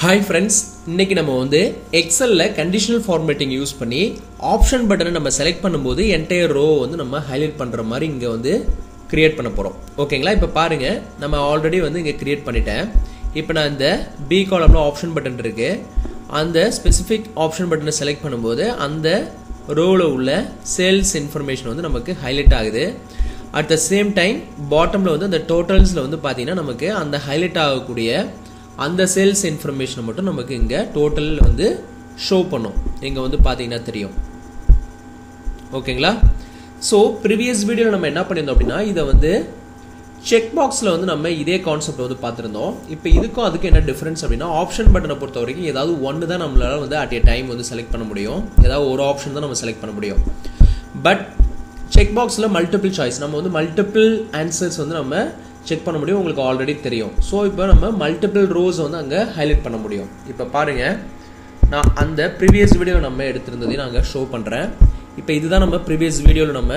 hi friends இன்னைக்கு நம்ம வந்து எக்ஸலில் கண்டிஷனல் ஃபார்மேட்டிங் யூஸ் பண்ணி ஆப்ஷன் பட்டனை நம்ம செலக்ட் பண்ணும்போது என்டையர் ரோ வந்து நம்ம ஹைலைட் பண்ணுற மாதிரி இங்கே வந்து கிரியேட் பண்ண போகிறோம் ஓகேங்களா இப்போ பாருங்க நம்ம ஆல்ரெடி வந்து இங்கே கிரியேட் பண்ணிட்டேன் இப்போ நான் இந்த பி காலமில் ஆப்ஷன் பட்டன் இருக்கு அந்த ஸ்பெசிஃபிக் ஆப்ஷன் பட்டனை செலக்ட் பண்ணும்போது அந்த ரோவில் உள்ள சேல்ஸ் இன்ஃபர்மேஷன் வந்து நமக்கு ஹைலைட் ஆகுது அட் த சேம் டைம் பாட்டமில் வந்து அந்த டோட்டல்ஸில் வந்து பார்த்தீங்கன்னா நமக்கு அந்த ஹைலைட் ஆகக்கூடிய அந்த சேல்ஸ் இன்ஃபர்மேஷனை மட்டும் நமக்கு இங்கே டோட்டல் வந்து ஷோ பண்ணும் இங்கே வந்து பார்த்தீங்கன்னா தெரியும் ஓகேங்களா ஸோ ப்ரீவியஸ் வீடியோவில் நம்ம என்ன பண்ணியிருந்தோம் அப்படின்னா இதை வந்து செக் பாக்ஸில் வந்து நம்ம இதே கான்செப்ட் வந்து பார்த்துருந்தோம் இப்போ இதுக்கும் அதுக்கு என்ன டிஃப்ரென்ஸ் அப்படின்னா ஆப்ஷன் பட்டனை பொறுத்த வரைக்கும் ஏதாவது ஒன்று தான் நம்மளால வந்து அட் ஏ டைம் வந்து செலக்ட் பண்ண முடியும் ஏதாவது ஒரு ஆப்ஷன் தான் நம்ம செலக்ட் பண்ண முடியும் பட் செக் பாக்ஸில் மல்டிபிள் சாய்ஸ் நம்ம வந்து மல்டிபிள் ஆன்சர்ஸ் வந்து நம்ம செக் பண்ண முடியும் உங்களுக்கு ஆல்ரெடி தெரியும் ஸோ இப்போ நம்ம மல்டிபிள் ரோஸ் வந்து அங்கே ஹைலைட் பண்ண முடியும் இப்போ பாருங்க நான் அந்த ப்ரீவியஸ் வீடியோ நம்ம எடுத்திருந்ததையும் நான் அங்கே ஷோ பண்ணுறேன் இப்போ இதுதான் நம்ம ப்ரீவியஸ் வீடியோவில் நம்ம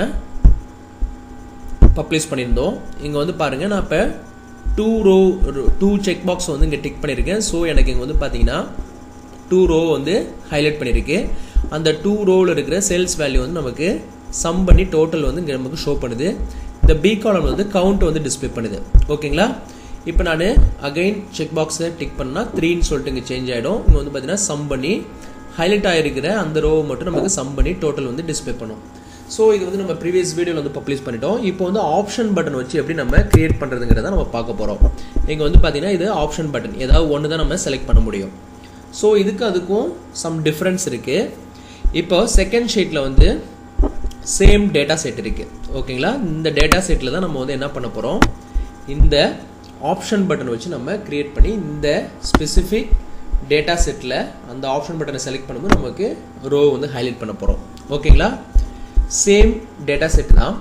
பப்ளிஷ் பண்ணியிருந்தோம் இங்கே வந்து பாருங்கள் நான் இப்போ two row two check box வந்து இங்கே டிக் பண்ணியிருக்கேன் ஸோ எனக்கு இங்கே வந்து பார்த்தீங்கன்னா டூ ரோ வந்து ஹைலைட் பண்ணியிருக்கு அந்த டூ ரோவில் இருக்கிற சேல்ஸ் வேல்யூ வந்து நமக்கு சம் பண்ணி டோட்டல் வந்து இங்கே நமக்கு ஷோ பண்ணுது இந்த பி காலம் வந்து கவுண்ட் வந்து டிஸ்பிளே பண்ணுது ஓகேங்களா இப்போ நான் அகைன் செக் பாக்ஸை டிக் பண்ணால் த்ரீன்னு சொல்லிட்டு இங்கே சேஞ்ச் ஆகிடும் இங்கே வந்து பார்த்தீங்கன்னா சம் பண்ணி ஹைலைட் ஆகிருக்கிற அந்த ரோவை மட்டும் நமக்கு சம் பண்ணி டோட்டல் வந்து டிஸ்பிளே பண்ணும் ஸோ இது வந்து நம்ம ப்ரீவியஸ் வீடியோவில் வந்து பப்ளிஷ் பண்ணிட்டோம் இப்போ வந்து ஆப்ஷன் பட்டன் வச்சு எப்படி நம்ம கிரியேட் பண்ணுறதுங்கிறத நம்ம பார்க்க போகிறோம் இங்கே வந்து பார்த்தீங்கன்னா இது ஆப்ஷன் பட்டன் ஏதாவது ஒன்று தான் நம்ம செலக்ட் பண்ண முடியும் ஸோ இதுக்கு அதுக்கும் சம் டிஃப்ரென்ஸ் இருக்குது இப்போ செகண்ட் ஷீட்டில் வந்து சேம் டேட்டா செட் இருக்குது ஓகேங்களா இந்த டேட்டா செட்டில் தான் நம்ம வந்து என்ன பண்ண போகிறோம் இந்த ஆப்ஷன் பட்டன் வச்சு நம்ம கிரியேட் பண்ணி இந்த ஸ்பெசிஃபிக் டேட்டா செட்டில் அந்த ஆப்ஷன் பட்டனை செலக்ட் பண்ணும்போது நமக்கு ரோ வந்து ஹைலைட் பண்ண போகிறோம் ஓகேங்களா சேம் டேட்டா செட் தான்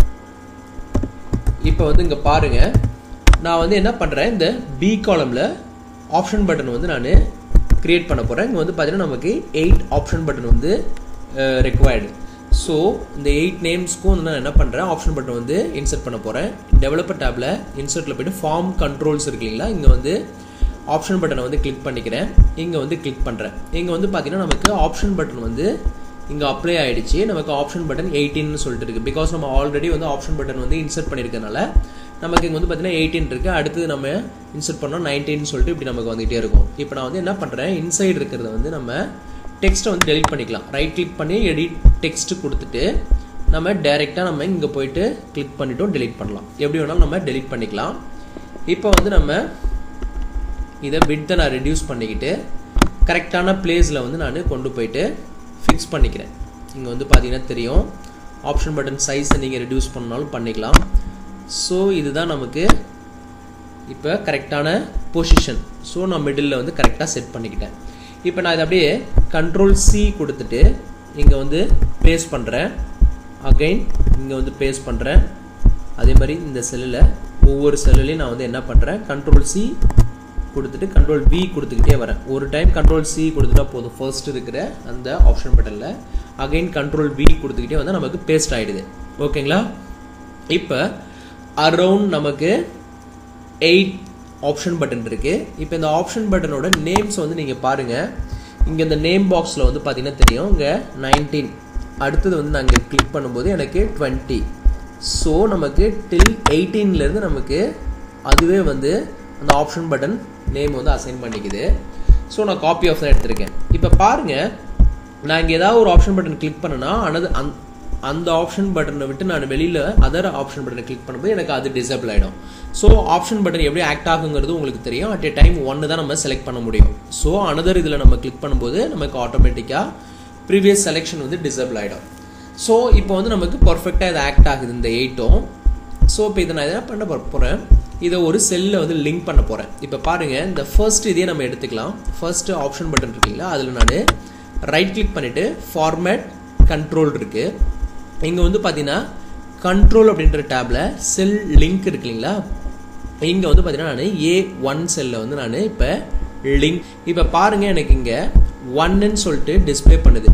இப்போ வந்து இங்கே பாருங்க நான் வந்து என்ன பண்ணுறேன் இந்த பி காலமில் ஆப்ஷன் பட்டன் வந்து நான் கிரியேட் பண்ண போகிறேன் இங்கே வந்து பார்த்தீங்கன்னா நமக்கு எயிட் ஆப்ஷன் பட்டன் வந்து ரெக்வயர்டு ஸோ இந்த எயிட் நேம்ஸ்க்கும் வந்து நான் என்ன பண்ணுறேன் ஆப்ஷன் பட்டன் வந்து இன்சர்ட் பண்ண போகிறேன் டெவலப்பர் டேப்பில் இன்சர்ட்டில் போய்ட்டு ஃபார்ம் கண்ட்ரோல்ஸ் இருக்கு இல்லைங்களா இங்கே வந்து ஆப்ஷன் பட்டனை வந்து கிளிக் பண்ணிக்கிறேன் இங்கே வந்து கிளிக் பண்ணுறேன் இங்கே வந்து பார்த்தீங்கன்னா நமக்கு ஆப்ஷன் பட்டன் வந்து இங்கே அப்ளை ஆகிடுச்சு நமக்கு ஆப்ஷன் பட்டன் எயிட்டின்னு சொல்லிட்டு இருக்குது பிகாஸ் நம்ம ஆல்ரெடி வந்து ஆப்ஷன் பட்டன் வந்து இன்சர்ட் பண்ணியிருக்கனால நமக்கு இங்கே வந்து பார்த்தீங்கன்னா எயிட்டின் இருக்குது அடுத்தது நம்ம இன்சர்ட் பண்ணோம் நைன்டீன் சொல்லிட்டு இப்படி நமக்கு வந்துகிட்டே இருக்கும் இப்போ நான் வந்து என்ன பண்ணுறேன் இன்சைடு இருக்கிறத வந்து நம்ம டெக்ஸ்ட்டை வந்து டெலிட் பண்ணிக்கலாம் ரைட் கிளிக் பண்ணி எடிட் டெக்ஸ்ட் கொடுத்துட்டு நம்ம டைரெக்டாக நம்ம இங்கே போயிட்டு கிளிக் பண்ணிட்டோம் டெலிட் பண்ணலாம் எப்படி வேணாலும் நம்ம டெலிட் பண்ணிக்கலாம் இப்போ வந்து நம்ம இதை வித்தை நான் ரெடியூஸ் பண்ணிக்கிட்டு கரெக்டான பிளேஸில் வந்து நான் கொண்டு போயிட்டு ஃபிக்ஸ் பண்ணிக்கிறேன் இங்கே வந்து பார்த்தீங்கன்னா தெரியும் ஆப்ஷன் பட்டன் சைஸை நீங்கள் ரெடியூஸ் பண்ணாலும் பண்ணிக்கலாம் ஸோ இதுதான் நமக்கு இப்போ கரெக்டான பொசிஷன் ஸோ நான் மிடில் வந்து கரெக்டாக செட் பண்ணிக்கிட்டேன் இப்போ நான் இதை அப்படியே கண்ட்ரோல் சி கொடுத்துட்டு இங்கே வந்து பேஸ்ட் பண்ணுறேன் அகைன் இங்கே வந்து பேஸ்ட் பண்ணுறேன் அதே மாதிரி இந்த செல்லில் ஒவ்வொரு செல்லுலையும் நான் வந்து என்ன பண்ணுறேன் கண்ட்ரோல் சி கொடுத்துட்டு கண்ட்ரோல் வி கொடுத்துக்கிட்டே வரேன் ஒரு டைம் கண்ட்ரோல் சி கொடுத்துட்டா போதும் ஃபர்ஸ்ட் இருக்கிற அந்த ஆப்ஷன் பட்டனில் அகைன் கண்ட்ரோல் வி கொடுத்துக்கிட்டே வந்தால் நமக்கு பேஸ்ட் ஆகிடுது ஓகேங்களா இப்போ அரவுண்ட் நமக்கு எயிட் ஆப்ஷன் பட்டன் இருக்கு இப்போ இந்த ஆப்ஷன் பட்டனோட நேம்ஸ் வந்து நீங்கள் பாருங்கள் இங்கே இந்த நேம் பாக்ஸில் வந்து பார்த்தீங்கன்னா தெரியும் இங்கே நைன்டீன் அடுத்தது வந்து நான் இங்கே கிளிக் பண்ணும்போது எனக்கு டுவெண்ட்டி ஸோ நமக்கு டில் எயிட்டீன்லேருந்து நமக்கு அதுவே வந்து அந்த ஆப்ஷன் பட்டன் நேம் வந்து அசைன் பண்ணிக்குது ஸோ நான் காப்பி ஆஃப் தான் எடுத்திருக்கேன் இப்போ பாருங்கள் நான் இங்கே ஏதாவது ஒரு ஆப்ஷன் பட்டன் கிளிக் பண்ணனா அனது அந் அந்த ஆப்ஷன் பட்டனை விட்டு நான் வெளியில் அதர் ஆப்ஷன் பட்டனை கிளிக் பண்ணும்போது எனக்கு அது டிசபிள் ஆகிடும் ஸோ ஆப்ஷன் பட்டன் எப்படி ஆக்ட் ஆகுங்கிறது உங்களுக்கு தெரியும் அட் ஏ டைம் ஒன்று தான் நம்ம செலக்ட் பண்ண முடியும் ஸோ அனதர் இதில் நம்ம கிளிக் பண்ணும்போது நமக்கு ஆட்டோமேட்டிக்காக ப்ரீவியஸ் செலெக்ஷன் வந்து டிசபிள் ஆகிடும் ஸோ இப்போ வந்து நமக்கு பர்ஃபெக்டாக இது ஆக்ட் ஆகுது இந்த எயிட்டும் ஸோ இப்போ இதை நான் என்ன பண்ண போகிறேன் இதை ஒரு செல்லில் வந்து லிங்க் பண்ண போகிறேன் இப்போ பாருங்கள் இந்த ஃபர்ஸ்ட் இதே நம்ம எடுத்துக்கலாம் ஃபர்ஸ்ட் ஆப்ஷன் பட்டன் இருக்குங்களா அதில் நான் ரைட் கிளிக் பண்ணிவிட்டு ஃபார்மேட் கண்ட்ரோல் இருக்குது இங்கே வந்து பார்த்தீங்கன்னா கண்ட்ரோல் அப்படின்ற டேப்பில் செல் லிங்க் இருக்கு இல்லைங்களா இங்கே வந்து பார்த்தீங்கன்னா நான் ஏ ஒன் செல்லில் வந்து நான் இப்போ லிங்க் இப்போ பாருங்கள் எனக்கு இங்கே ஒன்னுன்னு சொல்லிட்டு டிஸ்பிளே பண்ணுது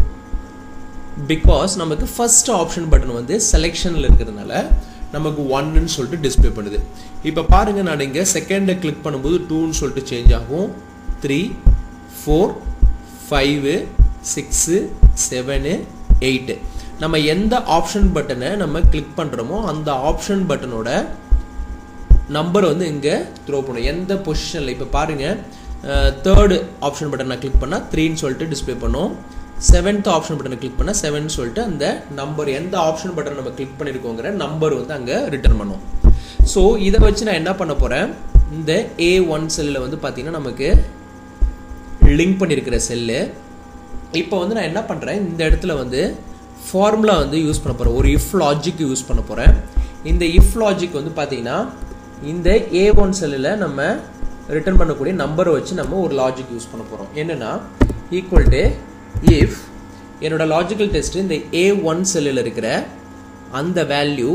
பிகாஸ் நமக்கு ஃபர்ஸ்ட் ஆப்ஷன் பட்டன் வந்து செலெக்ஷனில் இருக்கிறதுனால நமக்கு ஒன்னு சொல்லிட்டு டிஸ்பிளே பண்ணுது இப்போ பாருங்க நான் இங்கே செகண்டை கிளிக் பண்ணும்போது டூன்னு சொல்லிட்டு சேஞ்ச் ஆகும் three four five six seven eight நம்ம எந்த ஆப்ஷன் பட்டனை நம்ம கிளிக் பண்ணுறோமோ அந்த ஆப்ஷன் பட்டனோட நம்பர் வந்து இங்கே த்ரோ பண்ணும் எந்த பொசிஷனில் இப்போ பாருங்கள் தேர்டு ஆப்ஷன் பட்டன் நான் கிளிக் பண்ணால் த்ரீன்னு சொல்லிட்டு டிஸ்பிளே பண்ணும் செவன்த் ஆப்ஷன் பட்டனை கிளிக் பண்ணால் செவன் சொல்லிட்டு அந்த நம்பர் எந்த ஆப்ஷன் பட்டன் நம்ம கிளிக் பண்ணியிருக்கோங்கிற நம்பர் வந்து அங்கே ரிட்டர்ன் பண்ணும் ஸோ இதை வச்சு நான் என்ன பண்ண போகிறேன் இந்த ஏ ஒன் செல்லில் வந்து பார்த்தீங்கன்னா நமக்கு லிங்க் பண்ணியிருக்கிற செல்லு இப்போ வந்து நான் என்ன பண்ணுறேன் இந்த இடத்துல வந்து ஃபார்முலா வந்து யூஸ் பண்ண போகிறேன் ஒரு இஃப் லாஜிக் யூஸ் பண்ண போகிறேன் இந்த இஃப் லாஜிக் வந்து பார்த்தீங்கன்னா இந்த ஏ ஒன் செல்லில் நம்ம ரிட்டர்ன் பண்ணக்கூடிய நம்பரை வச்சு நம்ம ஒரு லாஜிக் யூஸ் பண்ண போகிறோம் என்னென்னா ஈக்குவல் டு இஃப் என்னோட லாஜிக்கல் டெஸ்ட் இந்த ஏ ஒன் செல்லில் இருக்கிற அந்த வேல்யூ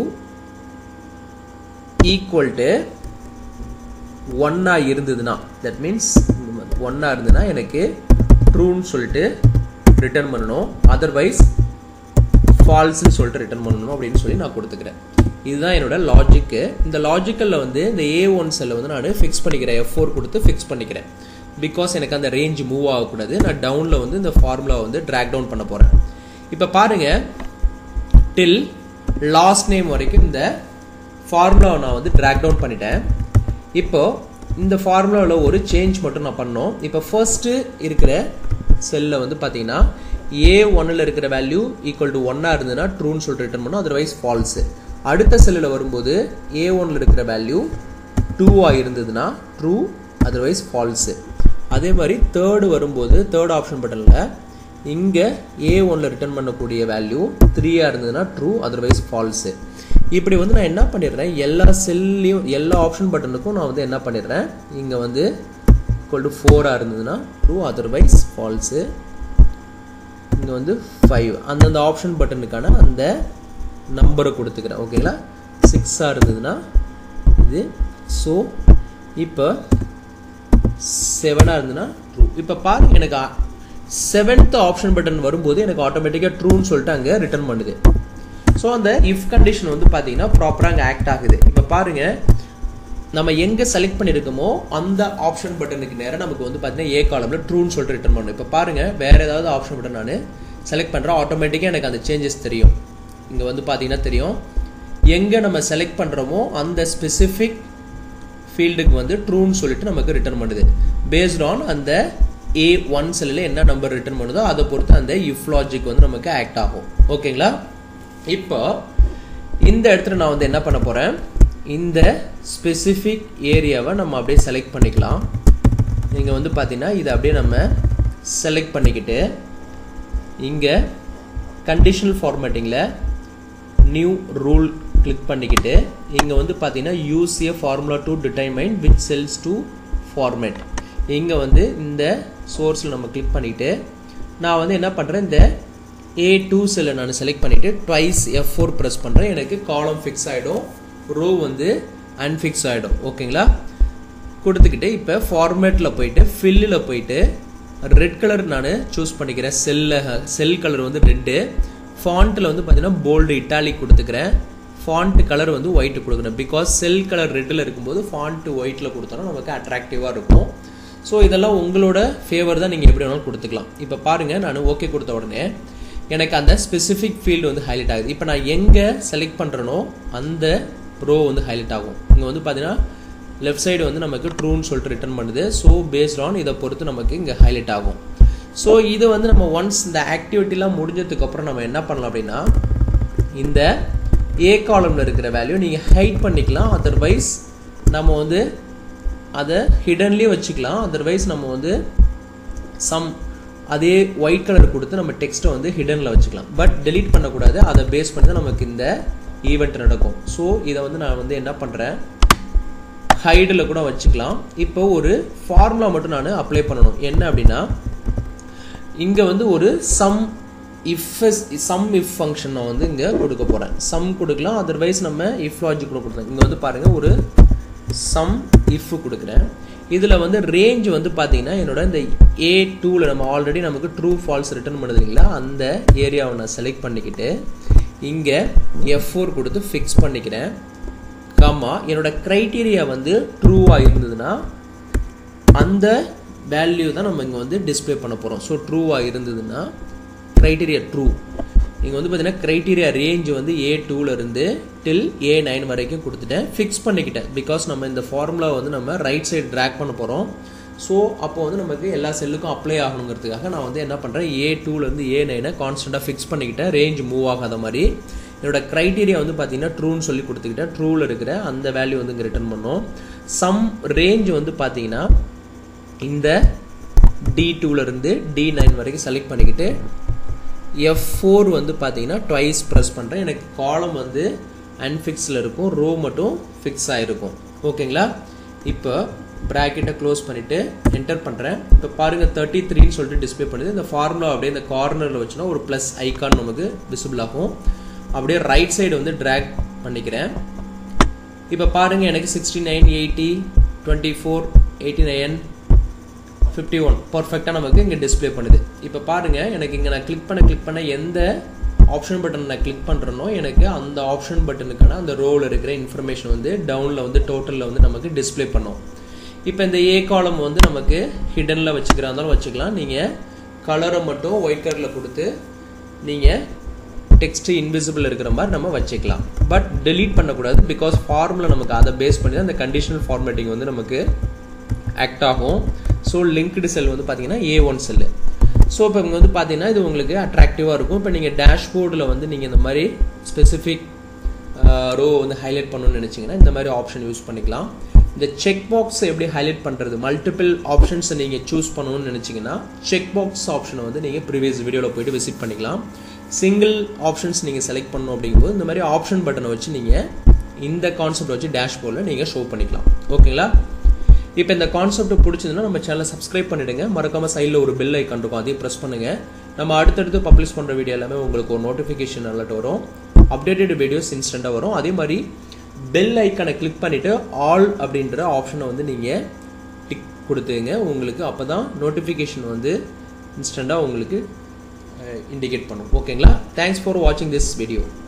ஈக்குவல் டு ஒன்னாக இருந்ததுன்னா தட் மீன்ஸ் ஒன்னாக இருந்ததுன்னா எனக்கு ட்ரூன்னு சொல்லிட்டு ரிட்டர்ன் பண்ணணும் அதர்வைஸ் ஃபால்ஸ்னு சொல்லிட்டு ரிட்டர்ன் பண்ணணும் அப்படின்னு சொல்லி நான் கொடுத்துக்கிறேன் இதுதான் என்னோட லாஜிக்கு இந்த லாஜிக்கலில் வந்து இந்த ஏ ஒன் செல்லை வந்து நான் ஃபிக்ஸ் பண்ணிக்கிறேன் எஃப் ஃபோர் கொடுத்து ஃபிக்ஸ் பண்ணிக்கிறேன் பிகாஸ் எனக்கு அந்த ரேஞ்ச் மூவ் ஆகக்கூடாது நான் டவுனில் வந்து இந்த ஃபார்முலா வந்து ட்ராக் டவுன் பண்ண போகிறேன் இப்போ பாருங்கள் டில் லாஸ்ட் நேம் வரைக்கும் இந்த ஃபார்முலாவை நான் வந்து ட்ராக் டவுன் பண்ணிட்டேன் இப்போ இந்த ஃபார்முலாவில் ஒரு சேஞ்ச் மட்டும் நான் பண்ணோம் இப்போ ஃபர்ஸ்ட்டு இருக்கிற செல்லில் வந்து பார்த்தீங்கன்னா ஏ ஒன்னில் இருக்கிற வேல்யூ ஈக்குவல் டு ஒன்னாக இருந்ததுன்னா ட்ரூன்னு சொல்லிட்டு ரிட்டர்ன் பண்ணும் அதர்வைஸ் ஃபால்ஸு அடுத்த செல்லில் வரும்போது ஏ ஒன்னில் இருக்கிற வேல்யூ டூவாக இருந்ததுன்னா ட்ரூ அதர்வைஸ் ஃபால்ஸு அதே மாதிரி தேர்டு வரும்போது தேர்ட் ஆப்ஷன் பட்டனில் இங்கே ஏ ஒன்னில் ரிட்டர்ன் பண்ணக்கூடிய வேல்யூ த்ரீயாக இருந்ததுன்னா ட்ரூ அதர்வைஸ் ஃபால்ஸு இப்படி வந்து நான் என்ன பண்ணிடுறேன் எல்லா செல்லையும் எல்லா ஆப்ஷன் பட்டனுக்கும் நான் வந்து என்ன பண்ணிடுறேன் இங்கே வந்து ஈக்குவல் டு ஃபோராக இருந்ததுன்னா ட்ரூ அதர்வைஸ் ஃபால்ஸு இங்கே வந்து ஃபைவ் அந்தந்த ஆப்ஷன் பட்டனுக்கான அந்த நம்பரை கொடுத்துக்கிறேன் ஓகேங்களா சிக்ஸாக இருந்ததுன்னா இது ஸோ இப்போ செவனாக இருந்ததுன்னா ட்ரூ இப்போ பாருங்க எனக்கு செவன்த் ஆப்ஷன் பட்டன் வரும்போது எனக்கு ஆட்டோமேட்டிக்காக ட்ரூன்னு சொல்லிட்டு அங்கே ரிட்டர்ன் பண்ணுது ஸோ அந்த இஃப் கண்டிஷன் வந்து பார்த்தீங்கன்னா ப்ராப்பராக அங்கே ஆக்ட் ஆகுது இப்போ பாருங்க நம்ம எங்கே செலக்ட் பண்ணியிருக்கோமோ அந்த ஆப்ஷன் பட்டனுக்கு நேரம் நமக்கு வந்து பார்த்தீங்கன்னா ஏ காலமில் ட்ரூன்னு சொல்லிட்டு ரிட்டர்ன் பண்ணும் இப்போ பாருங்க வேற ஏதாவது ஆப்ஷன் பட்டன் நான் செலக்ட் பண்ணுறேன் ஆட்டோமேட்டிக்காக எனக்கு அந்த சேஞ்சஸ் தெரியும் இங்கே வந்து பார்த்தீங்கன்னா தெரியும் எங்கே நம்ம செலக்ட் பண்ணுறோமோ அந்த ஸ்பெசிஃபிக் ஃபீல்டுக்கு வந்து ட்ரூன்னு சொல்லிட்டு நமக்கு ரிட்டர்ன் பண்ணுது பேஸ்ட் ஆன் அந்த ஏ ஒன் செல்லில் என்ன நம்பர் ரிட்டர்ன் பண்ணுதோ அதை பொறுத்து அந்த இஃப் லாஜிக் வந்து நமக்கு ஆக்ட் ஆகும் ஓகேங்களா இப்போ இந்த இடத்துல நான் வந்து என்ன பண்ண போகிறேன் இந்த ஸ்பெசிஃபிக் ஏரியாவை நம்ம அப்படியே செலக்ட் பண்ணிக்கலாம் நீங்கள் வந்து பார்த்தீங்கன்னா இதை அப்படியே நம்ம செலக்ட் பண்ணிக்கிட்டு இங்கே கண்டிஷனல் ஃபார்மேட்டிங்கில் நியூ ரூல் கிளிக் பண்ணிக்கிட்டு இங்கே வந்து பார்த்தீங்கன்னா use a formula to determine which cells to format இங்கே வந்து இந்த சோர்ஸில் நம்ம கிளிக் பண்ணிவிட்டு நான் வந்து என்ன பண்ணுறேன் இந்த ஏ டூ செல்லை நான் செலக்ட் பண்ணிவிட்டு ட்வைஸ் எஃப் ஃபோர் ப்ரெஸ் பண்ணுறேன் எனக்கு காலம் ஃபிக்ஸ் ஆகிடும் ரோ வந்து அன்ஃபிக்ஸ் ஆகிடும் ஓகேங்களா கொடுத்துக்கிட்டு இப்போ ஃபார்மேட்டில் போயிட்டு ஃபில்லில் போயிட்டு ரெட் கலர் நான் சூஸ் பண்ணிக்கிறேன் செல்லில் செல் கலர் வந்து ரெட்டு ஃபாண்ட்டில் வந்து பார்த்தீங்கன்னா போல்டு இட்டாலிக் கொடுத்துக்கிறேன் ஃபாண்ட் கலர் வந்து ஒயிட் கொடுக்குறேன் பிகாஸ் செல் கலர் ரெட்டில் இருக்கும்போது ஃபாண்ட்டு ஒயிட்டில் கொடுத்தோன்னா நமக்கு அட்ராக்டிவாக இருக்கும் ஸோ இதெல்லாம் உங்களோட ஃபேவர் தான் நீங்கள் எப்படி வேணாலும் கொடுத்துக்கலாம் இப்போ பாருங்கள் நான் ஓகே கொடுத்த உடனே எனக்கு அந்த ஸ்பெசிஃபிக் ஃபீல்டு வந்து ஹைலைட் ஆகுது இப்போ நான் எங்கே செலக்ட் பண்ணுறனோ அந்த ரோ வந்து ஹைலைட் ஆகும் இங்கே வந்து பார்த்தீங்கன்னா லெஃப்ட் சைடு வந்து நமக்கு ட்ரூன்னு சொல்லிட்டு ரிட்டர்ன் பண்ணுது ஸோ பேஸ்ட் ஆன் இதை பொறுத்து நமக்கு இங்கே ஹைலைட் ஆகும் ஸோ இது வந்து நம்ம ஒன்ஸ் இந்த ஆக்டிவிட்டிலாம் முடிஞ்சதுக்கப்புறம் நம்ம என்ன பண்ணலாம் அப்படின்னா இந்த ஏ காலமில் இருக்கிற வேல்யூ நீங்கள் ஹைட் பண்ணிக்கலாம் அதர்வைஸ் நம்ம வந்து அதை ஹிடன்லேயே வச்சுக்கலாம் அதர்வைஸ் நம்ம வந்து சம் அதே ஒயிட் கலர் கொடுத்து நம்ம டெக்ஸ்ட்டை வந்து ஹிடனில் வச்சுக்கலாம் பட் டெலீட் பண்ணக்கூடாது அதை பேஸ் பண்ணி தான் நமக்கு இந்த ஈவெண்ட் நடக்கும் ஸோ இதை வந்து நான் வந்து என்ன பண்ணுறேன் ஹைடில் கூட வச்சுக்கலாம் இப்போ ஒரு ஃபார்முலா மட்டும் நான் அப்ளை பண்ணணும் என்ன அப்படின்னா இங்கே வந்து ஒரு sum if sum if function நான் வந்து இங்கே கொடுக்க போகிறேன் சம் கொடுக்கலாம் அதர்வைஸ் நம்ம இஃப் லாஜிக் கூட கொடுக்கலாம் இங்கே வந்து பாருங்கள் ஒரு சம் இஃப் கொடுக்குறேன் இதில் வந்து ரேஞ்ச் வந்து பார்த்தீங்கன்னா என்னோட இந்த ஏ டூவில் நம்ம ஆல்ரெடி நமக்கு ட்ரூ ஃபால்ஸ் ரிட்டர்ன் பண்ணுது இல்லைங்களா அந்த ஏரியாவை நான் செலக்ட் பண்ணிக்கிட்டு இங்கே எஃப் ஃபோர் கொடுத்து ஃபிக்ஸ் பண்ணிக்கிறேன் கம்மா என்னோட க்ரைட்டீரியா வந்து ட்ரூவாக இருந்ததுன்னா அந்த வேல்யூ தான் நம்ம இங்கே வந்து டிஸ்ப்ளே பண்ண போகிறோம் ஸோ ட்ரூவாக இருந்ததுன்னா க்ரைட்டீரியா ட்ரூ இங்கே வந்து பார்த்தீங்கன்னா க்ரைட்டீரியா ரேஞ்ச் வந்து ஏ இருந்து டில் ஏ நைன் வரைக்கும் கொடுத்துட்டேன் ஃபிக்ஸ் பண்ணிக்கிட்டேன் பிகாஸ் நம்ம இந்த ஃபார்முலா வந்து நம்ம ரைட் சைடு ட்ராக் பண்ண போகிறோம் ஸோ அப்போ வந்து நமக்கு எல்லா செல்லுக்கும் அப்ளை ஆகணுங்கிறதுக்காக நான் வந்து என்ன பண்ணுறேன் ஏ டூலேருந்து ஏ நைனை கான்ஸ்டண்ட்டாக ஃபிக்ஸ் பண்ணிக்கிட்டேன் ரேஞ்ச் மூவ் ஆகாத மாதிரி என்னோட க்ரைட்டீரியா வந்து பார்த்தீங்கன்னா ட்ரூன்னு சொல்லி கொடுத்துக்கிட்டேன் ட்ரூவில் இருக்கிற அந்த வேல்யூ வந்து இங்கே ரிட்டர்ன் பண்ணோம் சம் ரேஞ்ச் வந்து பார்த்தீங்கன்னா இந்த டி டூலேருந்து டி நைன் வரைக்கும் செலக்ட் பண்ணிக்கிட்டு எஃப் ஃபோர் வந்து பார்த்தீங்கன்னா ட்வைஸ் ப்ரெஸ் பண்ணுறேன் எனக்கு காலம் வந்து அன்ஃபிக்ஸில் இருக்கும் ரோ மட்டும் ஃபிக்ஸ் ஆகிருக்கும் ஓகேங்களா இப்போ ப்ராக்கெட்டை க்ளோஸ் பண்ணிவிட்டு என்டர் பண்ணுறேன் இப்போ பாருங்கள் தேர்ட்டி த்ரீன்னு சொல்லிட்டு டிஸ்பிளே பண்ணுது இந்த ஃபார்முலா அப்படியே இந்த கார்னரில் வச்சுனா ஒரு ப்ளஸ் ஐக்கான் நமக்கு விசிபிள் ஆகும் அப்படியே ரைட் சைடு வந்து ட்ராக் பண்ணிக்கிறேன் இப்போ பாருங்கள் எனக்கு sixty nine eighty twenty four eighty nine fifty one பர்ஃபெக்டாக நமக்கு இங்கே டிஸ்பிளே பண்ணுது இப்போ பாருங்கள் எனக்கு இங்கே நான் கிளிக் பண்ண கிளிக் பண்ண எந்த ஆப்ஷன் பட்டன் நான் கிளிக் பண்ணுறனோ எனக்கு அந்த ஆப்ஷன் பட்டனுக்கான அந்த ரோவில் இருக்கிற இன்ஃபர்மேஷன் வந்து டவுனில் வந்து டோட்டலில் வந்து நமக்கு டிஸ்பிளே பண்ணும் இப்போ இந்த ஏ காலம் வந்து நமக்கு ஹிடனில் வச்சுக்கிறா இருந்தாலும் வச்சுக்கலாம் நீங்கள் கலரை மட்டும் ஒயிட் கலரில் கொடுத்து நீங்கள் டெக்ஸ்ட் இன்விசிபிள் இருக்கிற மாதிரி நம்ம வச்சுக்கலாம் பட் டெலீட் பண்ணக்கூடாது பிகாஸ் ஃபார்முலா நமக்கு அதை பேஸ் பண்ணி தான் அந்த கண்டிஷனல் ஃபார்மேட்டிங் வந்து நமக்கு ஆக்ட் ஆகும் ஸோ லிங்க்டு செல் வந்து பார்த்தீங்கன்னா ஏ ஒன் செல்லு ஸோ இப்போ இங்கே வந்து பார்த்தீங்கன்னா இது உங்களுக்கு அட்ராக்டிவாக இருக்கும் இப்போ நீங்கள் டேஷ்போர்டில் வந்து நீங்கள் இந்த மாதிரி ஸ்பெசிஃபிக் ரோ வந்து ஹைலைட் பண்ணணும்னு நினச்சிங்கன்னா இந்த மாதிரி ஆப்ஷன் யூஸ் பண்ணிக்கலாம் இந்த செக் பாக்ஸ் எப்படி ஹைலைட் பண்ணுறது மல்டிபிள் ஆப்ஷன்ஸை நீங்கள் சூஸ் பண்ணணும்னு நினச்சிங்கன்னா செக் பாக்ஸ் ஆப்ஷனை வந்து நீங்கள் ப்ரீவியஸ் வீடியோவில் போயிட்டு விசிட் பண்ணிக்கலாம் சிங்கிள் ஆப்ஷன்ஸ் நீங்கள் செலக்ட் பண்ணணும் அப்படிங்கும்போது இந்த மாதிரி ஆப்ஷன் பட்டனை வச்சு நீங்கள் இந்த கான்செப்ட் வச்சு டேஷ்போர்டில் நீங்கள் ஷோ பண்ணிக்கலாம் ஓகேங்களா இப்போ இந்த கான்செப்ட் பிடிச்சதுன்னா நம்ம சேனலை சப்ஸ்கிரைப் பண்ணிடுங்க மறக்காம சைடில் ஒரு பெல் ஐக்கான் இருக்கும் அதையும் ப்ரெஸ் பண்ணுங்க நம்ம அடுத்தடுத்து பப்ளிஷ் பண்ணுற வீடியோ எல்லாமே உங்களுக்கு ஒரு நோட்டிஃபிகேஷன் அலர்ட் வரும் அப்டேட்டட் வீடியோஸ் இன்ஸ்டண்ட்டாக வரும் அதே மாதிரி பெல் ஐக்கானை கிளிக் பண்ணிவிட்டு ஆல் அப்படின்ற ஆப்ஷனை வந்து நீங்கள் டிக் கொடுத்துங்க உங்களுக்கு அப்போ தான் நோட்டிஃபிகேஷன் வந்து இன்ஸ்டண்ட்டாக உங்களுக்கு இண்டிகேட் பண்ணும் ஓகேங்களா தேங்க்ஸ் ஃபார் வாட்சிங் திஸ் வீடியோ